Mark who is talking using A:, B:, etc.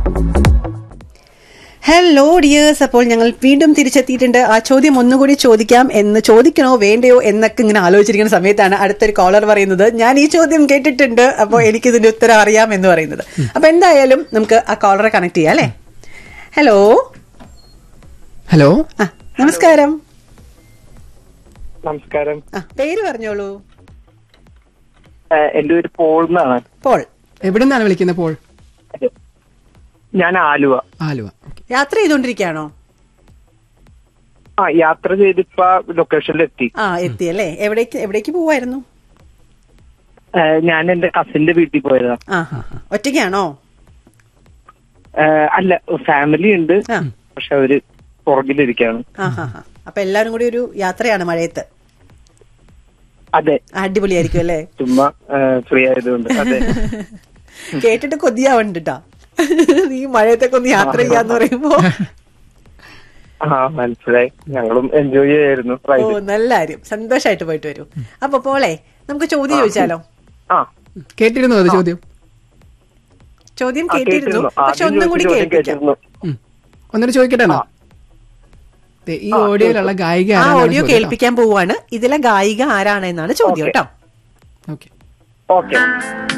A: Hello dears അപ്പോൾ ഞങ്ങൾ വീണ്ടും തിരിച്ചെത്തിയിട്ടുണ്ട് ആ ചോദ്യം ഒന്നുകൂടി ചോദിക്കാം എന്ന് ചോദിക്കണോ വേണ്ടയോ എന്നൊക്കെ ഇങ്ങനെ ആലോചിച്ചിരിക്കുന്ന സമയത്താണ് അടുത്തൊരു കോളർ പറയുന്നത് ഞാൻ ഈ ചോദ്യം കേട്ടിട്ടുണ്ട് അപ്പോൾ എനിക്ക് ഇതിന്റെ ഉത്തരം അറിയാം എന്ന് പറയുന്നത് അപ്പൊ എന്തായാലും നമുക്ക് ആ കോളറെ കണക്ട് ചെയ്യാം അല്ലേ ഹലോ
B: ഹലോ
A: ആ നമസ്കാരം
C: നമസ്കാരം
A: ആ പേര് പറഞ്ഞോളൂ
C: ഏഹ് എന്റെ പേര് പോൾ എന്നാണ്
A: പോൾ
B: എവിടെ നിന്നാണ് വിളിക്കുന്നത് പോൾ
C: ഞാൻ ആലുവ
B: ആലുവ ഓക്കെ
A: യാത്ര ചെയ്തോണ്ടിരിക്കുകയാണോ
C: ആ യാത്ര ചെയ്തിപ്പോ ലൊക്കേഷനിൽ എത്തി
A: ആ എത്തിയല്ലേ എവിടേക്ക് എവിടേക്ക് പോവായിരുന്നു
C: ഏഹ് ഞാൻ എന്റെ കസിന്റെ വീട്ടിൽ പോയതാ
A: ആ ഹാ ഹാ ഒറ്റയ്ക്കാണോ
C: ഏഹ് അല്ല ഫാമിലി ഉണ്ട്
A: ആ
C: പക്ഷെ അവര് പുറകിലിരിക്കാണ്
A: ആ ഹാ ഹാ അപ്പൊ എല്ലാരും കൂടി ഒരു യാത്രയാണ് മഴയത്ത്
C: അതെ
A: അടിപൊളിയായിരിക്കും അല്ലേ
C: ചുമ്മാ ഫ്രീ ആയതുകൊണ്ട് അതെ
A: കേട്ടിട്ട് കൊതിയാവണ്ടിട്ടാ ഈ മഴയത്തൊക്കെ ഒന്ന് യാത്ര ചെയ്യാന്ന് പറയുമ്പോ
C: ആ മനസ്സിലായി ഞങ്ങളും എൻജോയ് ചെയ്യായിരുന്നു
A: ഓ
C: റൈഡ്
A: നല്ല കാര്യം സന്തോഷായിട്ട് പോയിട്ട് വരൂ അപ്പൊ പോളെ നമുക്ക് ചോദ്യം ചോദിച്ചാലോ
C: ആ
B: കേട്ടിരുന്നോ അത് ചോദ്യം
A: ചോദ്യം
C: ആ,
A: കേട്ടിരുന്നു
C: കേട്ടിരുന്നു.
A: പക്ഷെ
C: ആദ്യം
A: ഒന്നും കൂടി
C: ചോദിച്ച ചോദ്യം
A: കേൾപ്പിക്കാം
C: കേട്ടിരുന്നു
B: ഉം. ഒന്നിട്ട് ചോദിക്കട്ടെ എന്നാ? ദേ, ഈ ഓഡിയോയിലുള്ള ഗായിക
A: ആ
B: ആരാണെന്നാണ്
A: ഓഡിയോ
B: ചോദ്യം
A: കേൾപ്പിക്കാൻ പോവാണ് ഇതിലെ ഗായിക ആരാണെന്നാണ് ചോദ്യം
C: ഓക്കേ.
A: കേട്ടോ
B: കേട്ടോ. Okay
C: okay